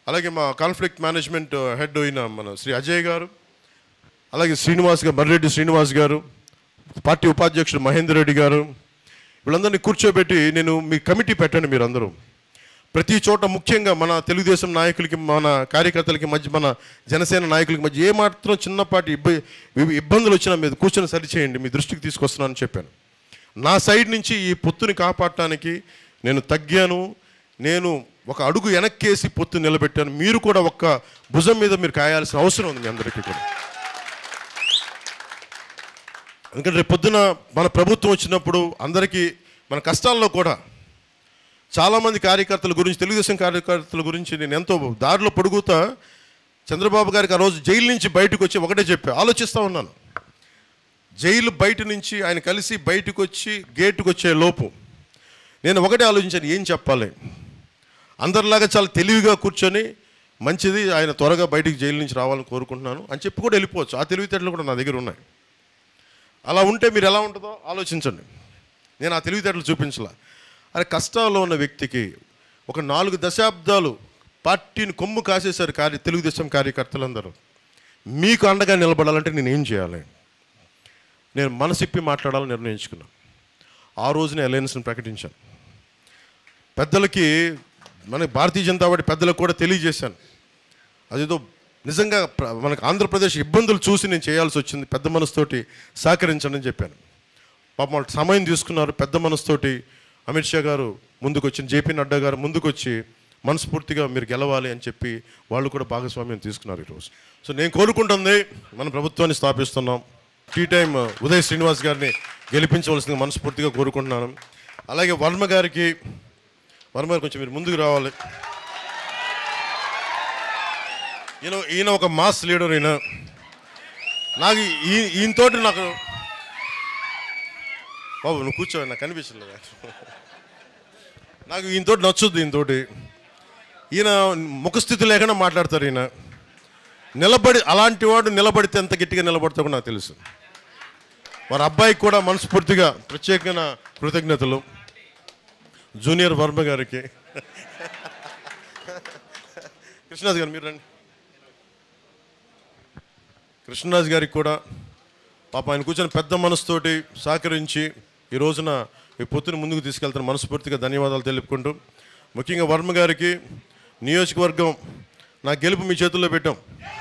అలాగే మా conflict management head అయిన మన శ్రీ అజయ్ గారు అలాగే శ్రీనివాస్ గారు మర్రెడ్డి శ్రీనివాస్ గారు పార్టీ ఉపాధ్యక్షుడు మహేందర్ రెడ్డి గారు వీళ్ళందరినీ కూర్చోబెట్టి నేను మీ కమిటీ పెట్టండి మీరు అందరూ ప్రతి చోట ముఖ్యంగా మన తెలుగుదేశం నాయకులకి మన కార్యకర్తలకి మధ్య మన జనసేన నాయకులకి మధ్య ఏమాత్రం చిన్నపాటి ఇబ్బ ఇబ్- ఇబ్బందులు వచ్చినా మీరు కూర్చొని సరిచేయండి మీ దృష్టికి తీసుకొస్తున్నానని చెప్పాను నా సైడ్ నుంచి ఈ పొత్తుని కాపాడటానికి నేను తగ్గాను నేను ఒక అడుగు వెనక్కేసి పొత్తు నిలబెట్టాను మీరు కూడా ఒక్క భుజం మీద మీరు కాయాల్సిన అవసరం ఉంది మీ అందరికీ కూడా ఎందుకంటే రేపు పొద్దున మన ప్రభుత్వం వచ్చినప్పుడు అందరికీ మన కష్టాల్లో కూడా చాలామంది కార్యకర్తల గురించి తెలుగుదేశం కార్యకర్తల గురించి నేను ఎంతో దారిలో పొడుగుతా చంద్రబాబు గారికి ఆ రోజు జైలు నుంచి బయటకు వచ్చి ఒకటే చెప్పా ఆలోచిస్తూ ఉన్నాను జైలు బయట నుంచి ఆయన కలిసి బయటకు వచ్చి గేటుకు వచ్చే లోపు నేను ఒకటే ఆలోచించాను ఏం చెప్పాలి అందరిలాగా చాలా తెలివిగా కూర్చొని మంచిది ఆయన త్వరగా బయటికి జైలు నుంచి రావాలని కోరుకుంటున్నాను అని చెప్పి కూడా వెళ్ళిపోవచ్చు ఆ తెలివితేటలు కూడా నా దగ్గర ఉన్నాయి అలా ఉంటే మీరు ఎలా ఉంటుందో ఆలోచించండి నేను ఆ తెలివితేటలు చూపించలా అరే కష్టాల్లో ఉన్న వ్యక్తికి ఒక నాలుగు దశాబ్దాలు పార్టీని కొమ్ము కాసేశారు కార్య తెలుగుదేశం కార్యకర్తలందరూ మీకు అండగా నిలబడాలంటే నేను ఏం చేయాలి నేను మనసిప్పి మాట్లాడాలని నిర్ణయించుకున్నాను ఆ రోజునే అలయన్స్ని ప్రకటించాను పెద్దలకి మన భారతీయ జనతా పార్టీ పెద్దలకు కూడా తెలియజేశాను అదేదో నిజంగా ప్ర- మనకు ఆంధ్రప్రదేశ్ ఇబ్బందులు చూసి నేను చేయాల్సి వచ్చింది పెద్ద మనసుతోటి సహకరించండి అని చెప్పాను పాపం వాళ్ళు సమయం తీసుకున్నారు పెద్ద మనసుతోటి అమిత్ షా గారు ముందుకు వచ్చి జేపీ నడ్డా గారు ముందుకు వచ్చి మనస్ఫూర్తిగా మీరు గెలవాలి అని చెప్పి వాళ్ళు కూడా భాగస్వామ్యం తీసుకున్నారు ఈరోజు సో నేను కోరుకుంటుంది మన ప్రభుత్వాన్ని స్థాపిస్తున్నాం టీ టైం ఉదయ్ శ్రీనివాస్ గారిని గెలిపించవలసింది మనస్ఫూర్తిగా కోరుకుంటున్నాను అలాగే వర్మ గారికి వర్మ గారు కొంచెం మీరు ముందుకు రావాలి ఈయన ఈయన ఒక మాస్ లీడర్ ఈయన నాకు ఈ ఈయనతోటి నాకు బాబు నువ్వు కూర్చో నాకు కనిపించలేదు నాకు ఈయనతోటి నచ్చుద్ది ఈయనతోటి ఈయన ముఖస్థితి లేకుండా మాట్లాడతారు ఈయన నిలబడి అలాంటి వాడు నిలబడితే ఎంత గట్టిగా నిలబడతాడో నాకు తెలుసు వారి అబ్బాయికి కూడా మనస్ఫూర్తిగా ప్రత్యేకమైన కృతజ్ఞతలు జూనియర్ వర్మ గారికి కృష్ణరాజు గారు మీరు రండి కృష్ణరాజు గారికి కూడా పాప ఆయన కూర్చొని పెద్ద మనసుతోటి సహకరించి ఈ రోజున ఈ పొత్తుని ముందుకు తీసుకెళ్తున్న మనస్ఫూర్తిగా ధన్యవాదాలు తెలుపుకుంటూ ముఖ్యంగా వర్మ గారికి నియోజకవర్గం నా గెలుపు మీ చేతుల్లో పెట్టాం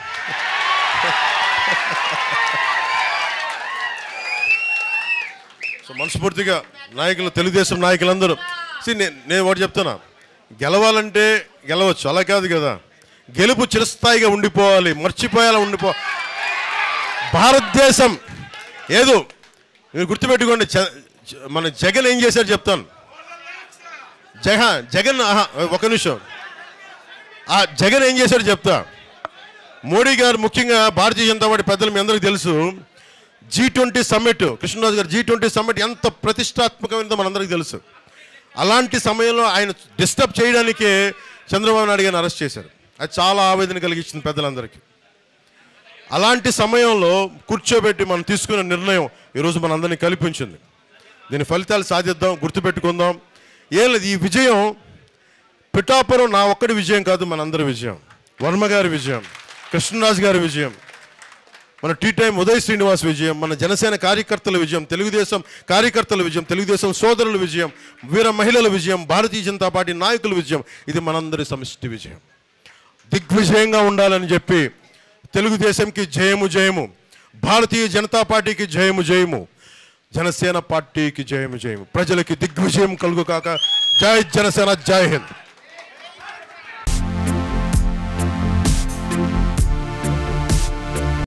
సో మనస్ఫూర్తిగా నాయకులు తెలుగుదేశం నాయకులందరూ See, నే నేను ఒకటి చెప్తున్నా గెలవాలంటే గెలవచ్చు అలా కాదు కదా గెలుపు చిరస్థాయిగా ఉండిపోవాలి మర్చిపోయేలా ఉండిపో భారతదేశం ఏదో మీరు గుర్తుపెట్టుకోండి చ- చ- మన జగన్ ఏం చేశారు చెప్తాను జగ జగన్ ఆహా, ఒక నిమిషం ఆ జగన్ ఏం చేశాడు చెప్తా మోడీ గారు ముఖ్యంగా భారతీయ జనతా పార్టీ పెద్దలు మీ అందరికీ తెలుసు జీ ట్వంటీ సమ్మిట్ కృష్ణరాజు గారు జీ ట్వంటీ సమ్మిట్ ఎంత ప్రతిష్టాత్మకమైనదో మనందరికీ తెలుసు అలాంటి సమయంలో ఆయన డిస్టర్బ్ చేయడానికే చంద్రబాబు నాయుడు గారిని అరెస్ట్ చేశారు అది చాలా ఆవేదన కలిగించింది పెద్దలందరికీ అలాంటి సమయంలో కూర్చోబెట్టి మనం తీసుకున్న నిర్ణయం ఈరోజు మనందరినీ కల్పించింది దీని ఫలితాలు సాధిద్దాం గుర్తుపెట్టుకుందాం ఏం లేదు ఈ విజయం పిఠాపురం నా ఒక్కడి విజయం కాదు మనందరి విజయం వర్మ గారి విజయం కృష్ణరాజు గారి విజయం మన టీ టైం ఉదయ్ శ్రీనివాస్ విజయం మన జనసేన కార్యకర్తల విజయం తెలుగుదేశం కార్యకర్తల విజయం తెలుగుదేశం సోదరుల విజయం వీర మహిళల విజయం భారతీయ జనతా పార్టీ నాయకుల విజయం ఇది మనందరి సమిష్టి విజయం దిగ్విజయంగా ఉండాలని చెప్పి తెలుగుదేశంకి జయము జయము భారతీయ జనతా పార్టీకి జయము జయము జనసేన పార్టీకి జయము జయము ప్రజలకి దిగ్విజయం కలుగు కాక జై జనసేన జై హింద్